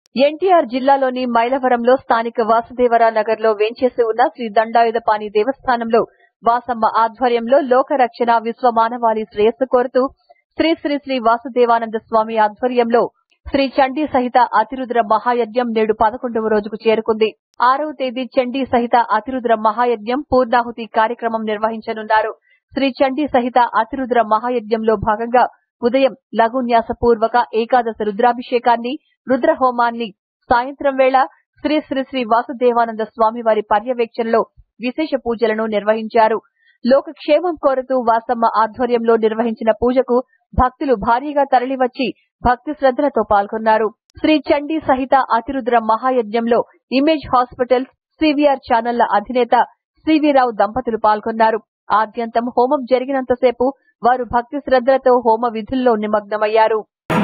ఎన్టీఆర్ జిల్లాలోని మైలవరంలో స్థానిక వాసుదేవరా నగర్ లో వేంచేసి ఉన్న శ్రీ దండాయుధపాణి దేవస్థానంలో వాసమ్మ ఆధ్వర్యంలో లోకరక్షణ విశ్వ మానవాళి శ్రేయస్సు కోరుతూ శ్రీ శ్రీ శ్రీ వాసుదేవానంద స్వామి ఆధ్వర్యంలో శ్రీ చండీ సహిత అతిరుద్ర మహాయజ్ఞం నేడు పదకొండవ రోజుకు చేరుకుంది ఆరవ తేదీ చండీ సహిత అతిరుద్ర మహాయజ్ఞం పూర్ణాహుతి కార్యక్రమం నిర్వహించనున్నారు శ్రీ చండీ సహిత అతిరుద్ర మహాయజ్ఞంలో భాగంగా ఉదయం లఘున్యాస పూర్వక ఏకాదశ రుద్రాభిషేకాన్ని రుద్ర హోమాన్ని సాయంత్రం వేళ శ్రీ శ్రీ శ్రీ వాసుదేవానంద స్వామి వారి పర్యవేక్షణలో విశేష పూజలను నిర్వహించారు లోకక్షేమం కోరుతూ వాసమ్మ ఆధ్వర్యంలో నిర్వహించిన పూజకు భక్తులు భారీగా తరలివచ్చి భక్తి శ్రద్దలతో పాల్గొన్నారు శ్రీ చండీ సహిత అతిరుద్ర మహాయజ్ఞంలో ఇమేజ్ హాస్పిటల్స్ సివిఆర్ ఛానళ్ల అధినేత సివి రావు దంపతులు పాల్గొన్నారు ఆద్యంతం హోమం జరిగినంతసేపు వారు భక్తి శ్రద్దలతో హోమ విధుల్లో నిమగ్నమయ్యారు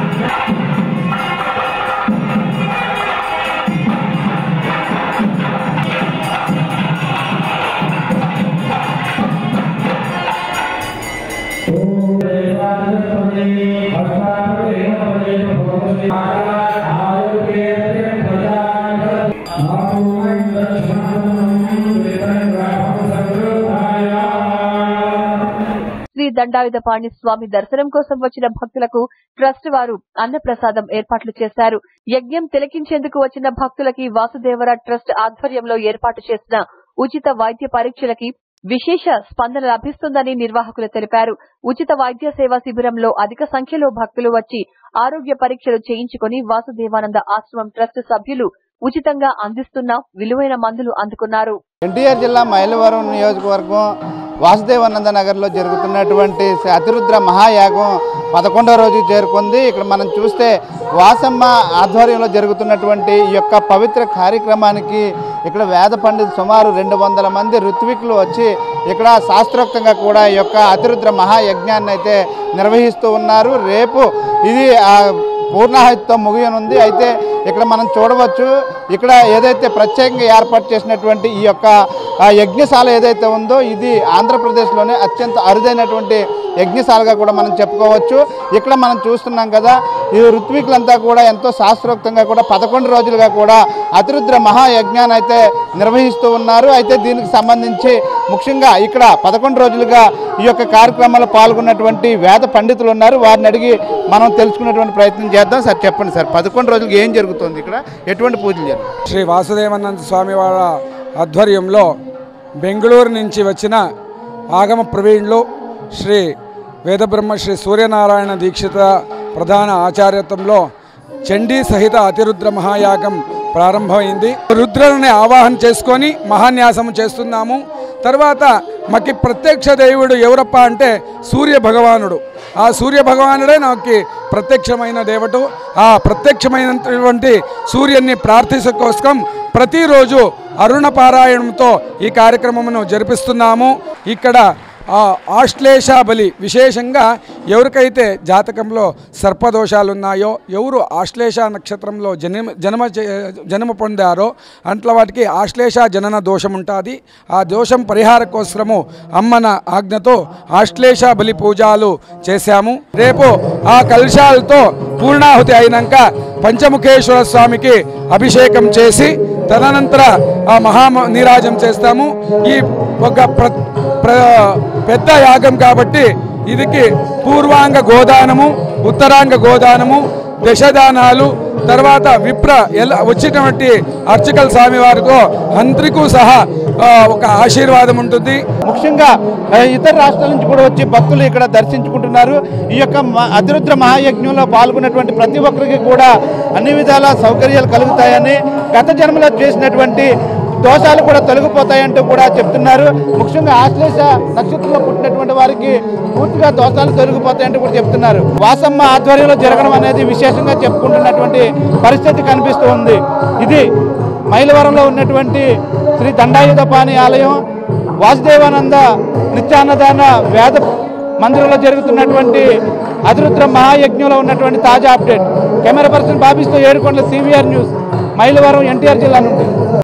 శ్రీ దండాయుధపాణి స్వామి దర్శనం కోసం వచ్చిన భక్తులకు ట్రస్ట్ వారు అన్నప్రసాదం ఏర్పాట్లు చేశారు యజ్ఞం తిలకించేందుకు వచ్చిన భక్తులకి వాసుదేవర ట్రస్ట్ ఆధ్వర్యంలో ఏర్పాటు చేసిన ఉచిత వైద్య పరీక్షలకి విశేష స్పందన లభిస్తుందని నిర్వాహకులు తెలిపారు ఉచిత వైద్య సేవా శిబిరంలో అధిక సంఖ్యలో భక్తులు వచ్చి ఆరోగ్య పరీక్షలు చేయించుకుని వాసుదేవానంద ఆశ్రమం ట్రస్ట్ సభ్యులు ఉచితంగా అందిస్తున్న విలువైన మందులు అందుకున్నారు ఎన్టీఆర్ జిల్లా మైలవరం నియోజకవర్గం వాసుదేవానంద నగర్లో జరుగుతున్నటువంటి శ్రీ అతిరుద్ర మహాయాగం పదకొండవ రోజు చేరుకుంది ఇక్కడ మనం చూస్తే వాసమ్మ ఆధ్వర్యంలో జరుగుతున్నటువంటి ఈ యొక్క పవిత్ర కార్యక్రమానికి ఇక్కడ వేద పండితులు సుమారు రెండు వందల మంది ఋత్వికులు వచ్చి ఇక్కడ శాస్త్రోక్తంగా కూడా ఈ యొక్క అతిరుద్ర మహాయజ్ఞాన్ని అయితే నిర్వహిస్తూ ఉన్నారు రేపు ఇది ఆ, పూర్ణాహతితో ముగియనుంది అయితే ఇక్కడ మనం చూడవచ్చు ఇక్కడ ఏదైతే ప్రత్యేకంగా ఏర్పాటు చేసినటువంటి ఈ యొక్క ఆ, యజ్ఞశాల ఏదైతే ఉందో ఇది ఆంధ్రప్రదేశ్లోనే అత్యంత అరుదైనటువంటి యజ్ఞశాలగా కూడా మనం చెప్పుకోవచ్చు ఇక్కడ మనం చూస్తున్నాం కదా ఈ ఋత్వికులంతా కూడా ఎంతో శాస్త్రోక్తంగా కూడా పదకొండు రోజులుగా కూడా అతిరుద్ర మహాయజ్ఞాన్ని అయితే నిర్వహిస్తూ ఉన్నారు అయితే దీనికి సంబంధించి ముఖ్యంగా ఇక్కడ పదకొండు రోజులుగా ఈ యొక్క కార్యక్రమంలో పాల్గొన్నటువంటి వేద పండితులు ఉన్నారు వారిని అడిగి మనం తెలుసుకునేటువంటి ప్రయత్నం చేద్దాం సార్ చెప్పండి సార్ పదకొండు రోజులకి ఏం జరుగుతుంది ఇక్కడ ఎటువంటి పూజలు జరుగుతాయి శ్రీ వాసుదేవానంద స్వామి వాళ్ళ ఆధ్వర్యంలో బెంగళూరు నుంచి వచ్చిన ఆగమ ప్రవీణులు శ్రీ వేదబ్రహ్మ శ్రీ సూర్యనారాయణ దీక్షిత ప్రధాన ఆచార్యత్వంలో చండీ సహిత అతిరుద్ర మహాయాగం ప్రారంభమైంది రుద్రులని ఆవాహన చేసుకొని మహాన్యాసం చేస్తున్నాము తర్వాత మాకి ప్రత్యక్ష దేవుడు ఎవరప్ప అంటే సూర్య భగవానుడు ఆ సూర్య భగవానుడే నాకు ప్రత్యక్షమైన దేవుడు ఆ ప్రత్యక్షమైనటువంటి సూర్యుని ప్రార్థించ కోసం ప్రతిరోజు అరుణ పారాయణంతో ఈ కార్యక్రమమును జరిపిస్తున్నాము ఇక్కడ ఆ ఆశ్లేష బలి విశేషంగా ఎవరికైతే జాతకంలో సర్పదోషాలు ఉన్నాయో ఎవరు ఆశ్లేష నక్షత్రంలో జన్మ జన్మ చే- జన్మ పొందారో అంట్ల వాటికి ఆశ్లేష జనన దోషం ఉంటుంది ఆ దోషం పరిహార కోసము అమ్మన ఆజ్ఞతో ఆశ్లేష బలి పూజలు చేశాము రేపు ఆ కలశాలతో పూర్ణాహుతి అయినాక పంచముఖేశ్వర స్వామికి అభిషేకం చేసి తదనంతర ఆ మహా నీరాజం చేస్తాము ఈ ఒక ప్ర ప్ర- పెద్ద యాగం కాబట్టి ఇదికి పూర్వాంగ గోదానము ఉత్తరాంగ గోదానము దశదానాలు తర్వాత విప్ర ఎలా వచ్చినటువంటి అర్చకల స్వామి వారితో అందరికీ సహా ఆ, ఒక ఆశీర్వాదం ఉంటుంది ముఖ్యంగా ఆ, ఇతర రాష్ట్రాల నుంచి కూడా వచ్చి భక్తులు ఇక్కడ దర్శించుకుంటున్నారు ఈ యొక్క మ- అతిరుద్ర మహాయజ్ఞంలో పాల్గొన్నటువంటి ప్రతి ఒక్కరికి కూడా అన్ని విధాల సౌకర్యాలు కలుగుతాయని గత జన్మలో చేసినటువంటి దోషాలు కూడా తొలగిపోతాయంటూ కూడా చెప్తున్నారు ముఖ్యంగా ఆశ్లేష నక్షత్రంలో పుట్టినటువంటి వారికి పూర్తిగా దోషాలు తొలగిపోతాయంటూ కూడా చెప్తున్నారు వాసమ్మ ఆధ్వర్యంలో జరగడం అనేది విశేషంగా చెప్పుకుంటున్నటువంటి పరిస్థితి కనిపిస్తూ ఉంది ఇది మైలవరంలో ఉన్నటువంటి శ్రీ దండాయుధపాణి ఆలయం వాసుదేవానంద నిత్యాన్నదాన వేద మందిరంలో జరుగుతున్నటువంటి అతిరుద్ర మహాయజ్ఞంలో ఉన్నటువంటి తాజా అప్డేట్ కెమెరా పర్సన్ బాబీస్తో ఏడుకొండల సివిఆర్ న్యూస్ మైలవరం ఎన్టీఆర్ జిల్లా నుండి